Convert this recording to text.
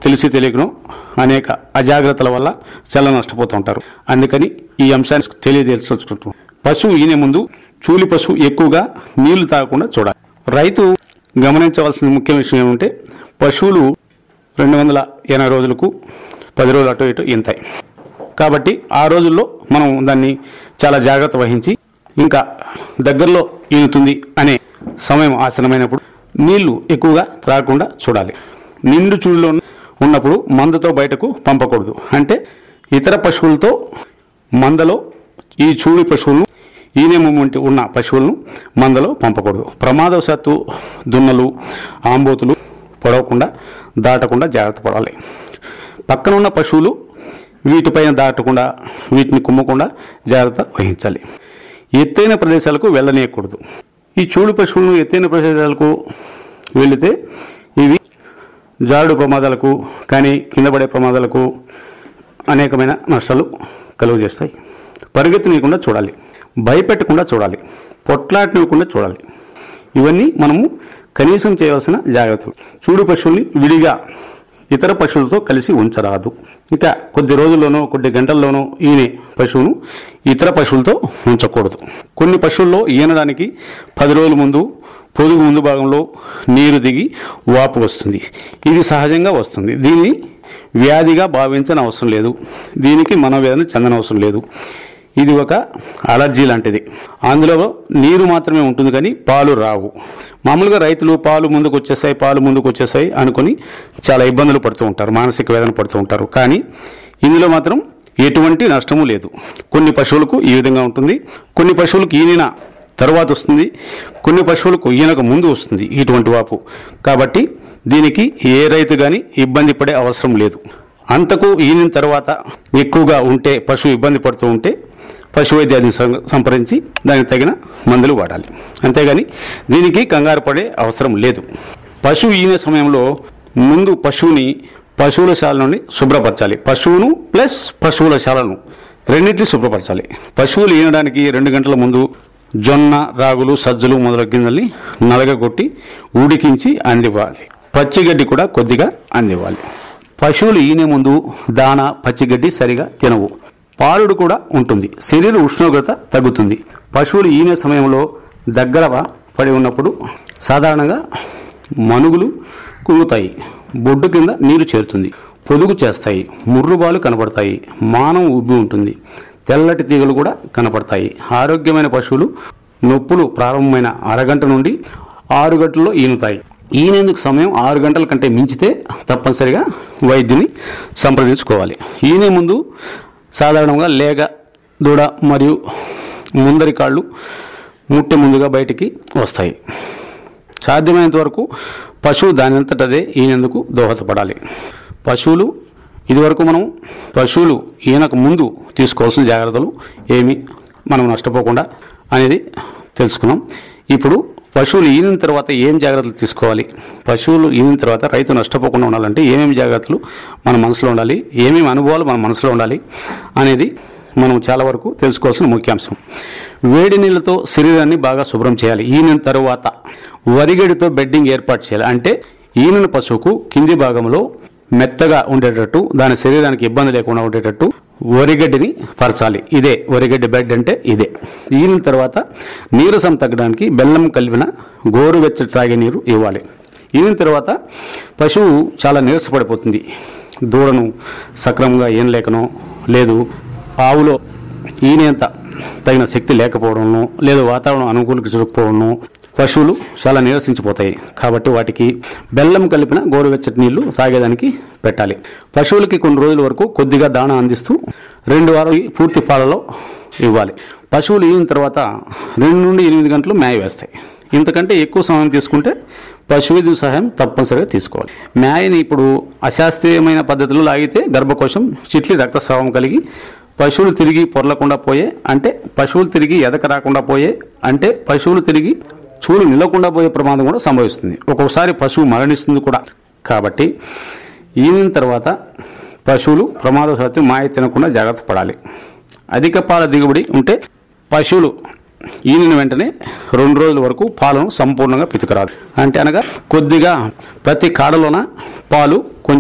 తెలిసి తెలియకనో అనేక అజాగ్రత్తల వల్ల చాలా నష్టపోతూ ఉంటారు అందుకని ఈ అంశాన్ని తెలియజేసుకుంటున్నాం పశువు ఈనే ముందు చూలి పశువు ఎక్కువగా నీళ్లు తాగకుండా చూడాలి రైతు గమనించవలసిన ముఖ్య విషయం ఏమంటే పశువులు రెండు వందల ఎనభై రోజులకు పది రోజులు అటు ఇటు ఇంతాయి కాబట్టి ఆ రోజుల్లో మనం దాన్ని చాలా జాగ్రత్త వహించి ఇంకా దగ్గరలో ఈనుతుంది అనే సమయం ఆసనమైనప్పుడు నీళ్లు ఎక్కువగా త్రాగకుండా చూడాలి నిండు చూడులో ఉన్నప్పుడు మందతో బయటకు పంపకూడదు అంటే ఇతర పశువులతో మందలో ఈ చూడి పశువులను ఈనే మూమెంట్ ఉన్న పశువులను మందలో పంపకూడదు ప్రమాదవశాత్తు దున్నలు ఆంబోతులు పొడవకుండా దాటకుండా జాగ్రత్త పడాలి పక్కన ఉన్న పశువులు వీటిపైన దాటకుండా వీటిని కుమ్మకుండా జాగ్రత్త వహించాలి ఎత్తైన ప్రదేశాలకు వెళ్ళనీయకూడదు ఈ చూడు పశువులను ఎత్తైన ప్రదేశాలకు వెళితే ఇవి జారుడు ప్రమాదాలకు కానీ కింద పడే ప్రమాదాలకు అనేకమైన నష్టాలు కలుగజేస్తాయి పరిగెత్తనీయకుండా చూడాలి భయపెట్టకుండా చూడాలి పొట్లాటనివ్వకుండా చూడాలి ఇవన్నీ మనము కనీసం చేయవలసిన జాగ్రత్తలు చూడు పశువుల్ని విడిగా ఇతర పశువులతో కలిసి ఉంచరాదు ఇక కొద్ది రోజుల్లోనో కొద్ది గంటల్లోనో ఈనే పశువును ఇతర పశువులతో ఉంచకూడదు కొన్ని పశువుల్లో ఈనడానికి పది రోజుల ముందు పొదుగు ముందు భాగంలో నీరు దిగి వాపు వస్తుంది ఇది సహజంగా వస్తుంది దీన్ని వ్యాధిగా భావించని అవసరం లేదు దీనికి మనోవేదన చెందనవసరం లేదు ఇది ఒక అలర్జీ లాంటిది అందులో నీరు మాత్రమే ఉంటుంది కానీ పాలు రావు మామూలుగా రైతులు పాలు ముందుకు వచ్చేసాయి పాలు ముందుకు వచ్చేసాయి అనుకుని చాలా ఇబ్బందులు పడుతూ ఉంటారు మానసిక వేదన పడుతూ ఉంటారు కానీ ఇందులో మాత్రం ఎటువంటి నష్టము లేదు కొన్ని పశువులకు ఈ విధంగా ఉంటుంది కొన్ని పశువులకు ఈనిన తర్వాత వస్తుంది కొన్ని పశువులకు ఈయనకు ముందు వస్తుంది ఇటువంటి వాపు కాబట్టి దీనికి ఏ రైతు కానీ ఇబ్బంది పడే అవసరం లేదు అంతకు ఈనిన తర్వాత ఎక్కువగా ఉంటే పశువు ఇబ్బంది పడుతూ ఉంటే పశు వైద్యాన్ని సం- సంప్రదించి దానికి తగిన మందులు వాడాలి అంతేగాని దీనికి కంగారు పడే అవసరం లేదు పశువు ఈనే సమయంలో ముందు పశువుని పశువుల శాల నుండి శుభ్రపరచాలి పశువును ప్లస్ పశువుల శాలను రెండింటిని శుభ్రపరచాలి పశువులు ఈనడానికి రెండు గంటల ముందు జొన్న రాగులు సజ్జలు మొదలగు గింజల్ని నలగగొట్టి ఉడికించి అందివ్వాలి పచ్చిగడ్డి కూడా కొద్దిగా అందివ్వాలి పశువులు ఈనే ముందు దాన పచ్చిగడ్డి సరిగా తినవు పాలుడు కూడా ఉంటుంది శరీర ఉష్ణోగ్రత తగ్గుతుంది పశువులు ఈనే సమయంలో దగ్గర పడి ఉన్నప్పుడు సాధారణంగా మనుగులు కుంగుతాయి బొడ్డు కింద నీరు చేరుతుంది పొదుగు చేస్తాయి ముర్రుబాలు కనపడతాయి మానం ఉబ్బి ఉంటుంది తెల్లటి తీగలు కూడా కనపడతాయి ఆరోగ్యమైన పశువులు నొప్పులు ప్రారంభమైన అరగంట నుండి ఆరు గంటల్లో ఈనుతాయి ఈనేందుకు సమయం ఆరు గంటల కంటే మించితే తప్పనిసరిగా వైద్యుని సంప్రదించుకోవాలి ఈనే ముందు సాధారణంగా లేగ దూడ మరియు ముందరి కాళ్ళు ముట్టె ముందుగా బయటికి వస్తాయి సాధ్యమైనంత వరకు పశువు దానంతటదే ఈనేందుకు దోహదపడాలి పశువులు ఇదివరకు మనం పశువులు ఈయనకు ముందు తీసుకోవాల్సిన జాగ్రత్తలు ఏమి మనం నష్టపోకుండా అనేది తెలుసుకున్నాం ఇప్పుడు పశువులు ఈనిన తర్వాత ఏం జాగ్రత్తలు తీసుకోవాలి పశువులు ఈనిన తర్వాత రైతు నష్టపోకుండా ఉండాలంటే ఏమేమి జాగ్రత్తలు మన మనసులో ఉండాలి ఏమేమి అనుభవాలు మన మనసులో ఉండాలి అనేది మనం చాలా వరకు తెలుసుకోవాల్సిన ముఖ్యాంశం వేడి నీళ్ళతో శరీరాన్ని బాగా శుభ్రం చేయాలి ఈనిన తరువాత వరిగడితో బెడ్డింగ్ ఏర్పాటు చేయాలి అంటే ఈనిన పశువుకు కింది భాగంలో మెత్తగా ఉండేటట్టు దాని శరీరానికి ఇబ్బంది లేకుండా ఉండేటట్టు వరిగడ్డిని పరచాలి ఇదే వరిగడ్డి బెడ్ అంటే ఇదే ఈనిన తర్వాత నీరసం తగ్గడానికి బెల్లం కలిపిన గోరువెచ్చటి త్రాగే నీరు ఇవ్వాలి ఈనిన తర్వాత పశువు చాలా నీరసపడిపోతుంది దూడను సక్రమంగా ఏం లేకనో లేదు ఆవులో ఈనేంత తగిన శక్తి లేకపోవడము లేదా వాతావరణం అనుకూలించకపోవడము పశువులు చాలా నీరసించిపోతాయి కాబట్టి వాటికి బెల్లం కలిపిన గోరువెచ్చటి నీళ్లు తాగేదానికి పెట్టాలి పశువులకి కొన్ని రోజుల వరకు కొద్దిగా దాణా అందిస్తూ రెండు వారాలు పూర్తి పాలలో ఇవ్వాలి పశువులు ఈన తర్వాత రెండు నుండి ఎనిమిది గంటలు మేయ వేస్తాయి ఇంతకంటే ఎక్కువ సమయం తీసుకుంటే పశువైద్య సహాయం తప్పనిసరిగా తీసుకోవాలి మేయని ఇప్పుడు అశాస్త్రీయమైన పద్ధతిలో లాగితే గర్భకోశం చిట్లి రక్తస్రావం కలిగి పశువులు తిరిగి పొరలకుండా పోయే అంటే పశువులు తిరిగి ఎదక రాకుండా పోయే అంటే పశువులు తిరిగి చూలు నిలకుండా పోయే ప్రమాదం కూడా సంభవిస్తుంది ఒక్కొక్కసారి పశువు మరణిస్తుంది కూడా కాబట్టి ఈనిన తర్వాత పశువులు ప్రమాదవశాత్తు మాయ తినకుండా జాగ్రత్త పడాలి అధిక పాల దిగుబడి ఉంటే పశువులు ఈనిన వెంటనే రెండు రోజుల వరకు పాలను సంపూర్ణంగా పితుకరాదు అంటే అనగా కొద్దిగా ప్రతి కాడలోన పాలు కొంచెం